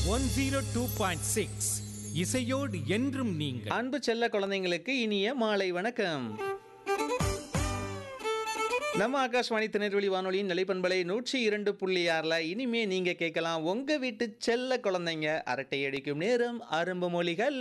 one zero two point six இசையோடு என்றும் நீங்கள் அன்பு செல்ல குழந்தைங்களுக்கு இனிய மாலை வணக்கம் நம்ம ஆகாஷ்வாணி திருநெல்வேலி வானொலியின் நிலைப்பண்பலை நூற்றி இரண்டு புள்ளி ஆறில் இனிமே நீங்க கேட்கலாம் உங்க வீட்டு செல்ல குழந்தைங்க அரட்டை அடிக்கும் நேரம் அரும்பு மொழிகள்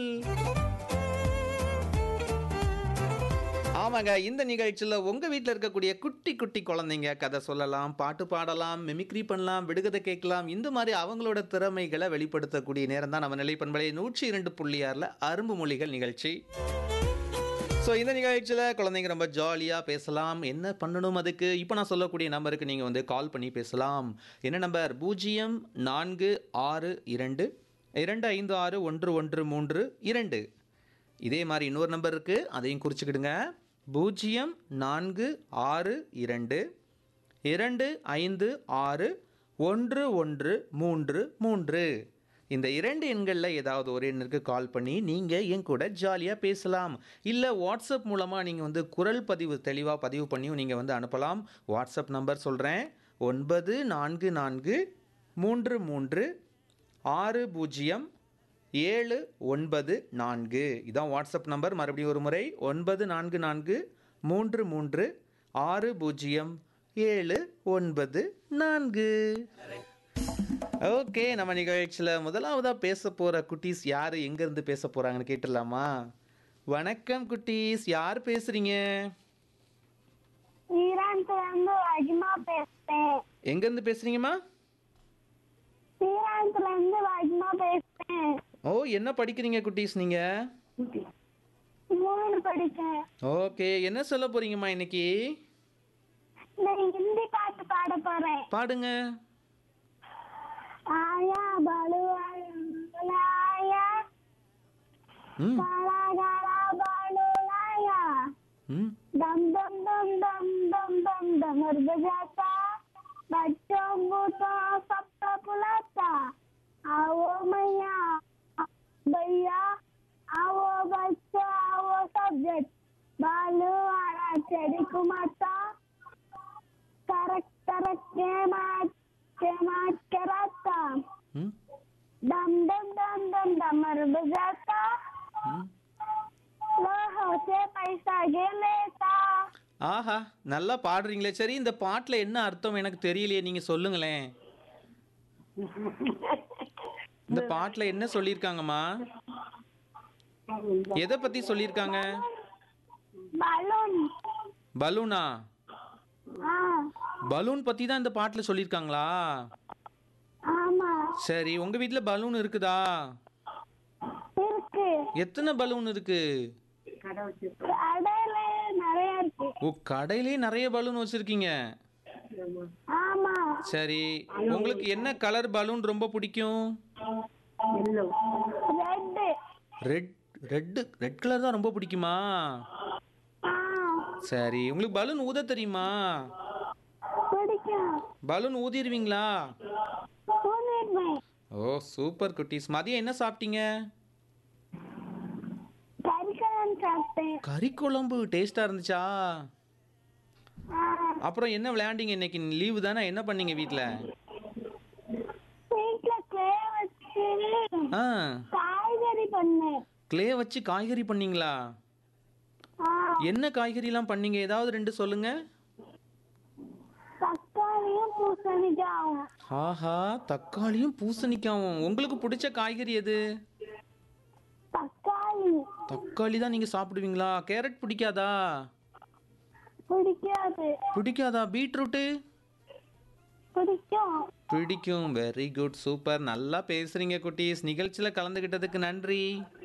ஆமாங்க இந்த நிகழ்ச்சியில் உங்கள் வீட்டில் இருக்கக்கூடிய குட்டி குட்டி குழந்தைங்க கதை சொல்லலாம் பாட்டு பாடலாம் மிமிக்ரி பண்ணலாம் விடுகதை கேட்கலாம் இந்த மாதிரி அவங்களோட திறமைகளை வெளிப்படுத்தக்கூடிய நேரம் தான் நம்ம நிலைப்பண்பலை நூற்றி இரண்டு புள்ளி ஆறில் அரும்பு மொழிகள் நிகழ்ச்சி ஸோ இந்த நிகழ்ச்சியில் குழந்தைங்க ரொம்ப ஜாலியாக பேசலாம் என்ன பண்ணணும் அதுக்கு இப்போ நான் சொல்லக்கூடிய நம்பருக்கு நீங்கள் வந்து கால் பண்ணி பேசலாம் என்ன நம்பர் பூஜ்ஜியம் நான்கு ஆறு இரண்டு இரண்டு ஐந்து ஆறு ஒன்று ஒன்று மூன்று இரண்டு இதே மாதிரி இன்னொரு நம்பர் இருக்குது அதையும் குறிச்சுக்கிடுங்க பூஜ்ஜியம் நான்கு ஆறு இரண்டு இரண்டு ஐந்து ஆறு ஒன்று ஒன்று மூன்று மூன்று இந்த இரண்டு எண்களில் ஏதாவது ஒரு எண்ணிற்கு கால் பண்ணி நீங்கள் என் கூட ஜாலியாக பேசலாம் இல்லை வாட்ஸ்அப் மூலமாக நீங்கள் வந்து குரல் பதிவு தெளிவாக பதிவு பண்ணியும் நீங்கள் வந்து அனுப்பலாம் வாட்ஸ்அப் நம்பர் சொல்கிறேன் ஒன்பது நான்கு நான்கு மூன்று மூன்று ஆறு பூஜ்ஜியம் ஏழு ஒன்பது நான்கு இதான் வாட்ஸ்அப் நம்பர் மறுபடியும் ஒரு முறை ஒன்பது நான்கு நான்கு மூன்று மூன்று ஆறு பூஜ்ஜியம் ஏழு ஒன்பது நான்கு ஓகே நம்ம நிகழ்ச்சியில் முதலாவதாக பேச போகிற குட்டீஸ் யார் எங்கேருந்து பேச போகிறாங்கன்னு கேட்டுடலாமா வணக்கம் குட்டீஸ் யார் பேசுகிறீங்க ஸ்ரீராம்ல இருந்து வஜ்மா பேசுறேன் எங்கேருந்து பேசுகிறீங்கம்மா ஸ்ரீராம்ல இருந்து வஜ்மா பேசுறேன் ஓ என்ன படிக்கிறீங்க குட்டீஸ் நீங்கள் மூணு படிச்சேன் ஓகே என்ன சொல்ல போகிறீங்கம்மா இன்னைக்கு நான் ஹிந்தி பாட்டு பாட போறேன் பாடுங்க ஆயா பலுவாயா ம் காலா காலா பலுவாயா ம் दम दम दम दम दम दम डमर बजाता बच्चों को तो सबका बुलाता आओ मैया भैया आओ बच्चों आओ सब्जेक्ट बालू आरा चढ़ी कुमाता करक करक के माच के माच कराता ம் दम दम दम दम डमर बजाता ம் लोहो से पैसा गे लेता ஆஹா நல்லா பாடுறீங்களே சரி இந்த பாட்டில் என்ன அர்த்தம் எனக்கு தெரியலையே நீங்கள் சொல்லுங்களேன் இந்த பாட்டில் என்ன சொல்லியிருக்காங்கம்மா எதை பற்றி சொல்லியிருக்காங்க balloon பலூனா ஆ பலூன் பற்றி தான் இந்த பாட்டில் சொல்லியிருக்காங்களா ஆமா சரி உங்கள் வீட்டில் பலூன் இருக்குதா இருக்கு எத்தனை பலூன் இருக்கு கடையில நிறைய இருக்கு ஓ கடையிலே நிறைய பலூன் வச்சுருக்கீங்க ஆமா சரி உங்களுக்கு என்ன கலர் பலூன் ரொம்ப பிடிக்கும் red red red red colour தான் ரொம்ப பிடிக்குமா ஆ சரி உங்களுக்கு பலூன் ஊத தெரியுமா பிடிக்கும் பலூன் ஊதிடுவீங்களா ஊனிடுவேன் ஓ சூப்பர் குட்டீஸ் மதியம் என்ன சாப்பிட்டீங்க கறிக்கலன் சாப்பிட்டேன் கறி குழம்பு டேஸ்டா இருந்துச்சா ஆ அப்புறம் என்ன விளையாண்டீங்க இன்னைக்கு லீவு தானே என்ன பண்ணீங்க வீட்டில் வீட்டுல கிளே வச்சு ஆ காய்கறி பண்ணேன் க்ளே வச்சு காய்கறி பண்ணீங்களா ஆ என்ன காய்கறிலாம் பண்ணீங்க ஏதாவது ரெண்டு சொல்லுங்க தக்காளியும் பூசணிக்காவும் ஆஹா தக்காளியும் பூசணிக்காவும் உங்களுக்கு பிடிச்ச காய்கறி எது தக்காளி தக்காளி தான் நீங்கள் சாப்பிடுவீங்களா கேரட் பிடிக்காதா பிடிக்காது பிடிக்காதா பீட்ரூட்டு பிடிக்கும் பிடிக்கும் வெரி குட் சூப்பர் நல்லா பேசுறீங்க குட்டீஸ் நிகழ்ச்சியில் கலந்துக்கிட்டதுக்கு நன்றி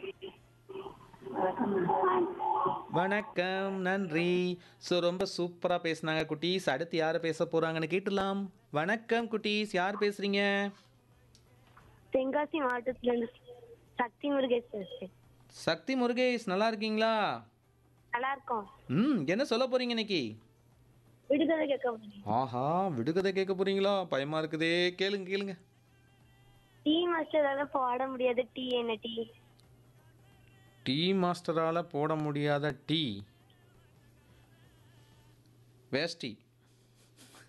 வணக்கம் நன்றி ஸோ ரொம்ப சூப்பராக பேசுனாங்க குட்டீஸ் அடுத்து யார் பேச போகிறாங்கன்னு கேட்டுலாம் வணக்கம் குட்டீஸ் யார் பேசுறீங்க தென்காசி மாவட்டத்துல இருந்து சக்தி முருகேஷ் பேசுறேன் சக்தி முருகேஷ் நல்லா இருக்கீங்களா நல்லா இருக்கோம் ம் என்ன சொல்ல போறீங்க இன்னைக்கு விடுதலை கேட்க முடியும் ஆஹா விடுகதை கேட்க போறீங்களா பயமா இருக்குதே கேளுங்க கேளுங்க டீ மாஸ்டரால போட முடியாத டீ என்ன டீ டீ மாஸ்டரால் போட முடியாத டீ வேஷ்டி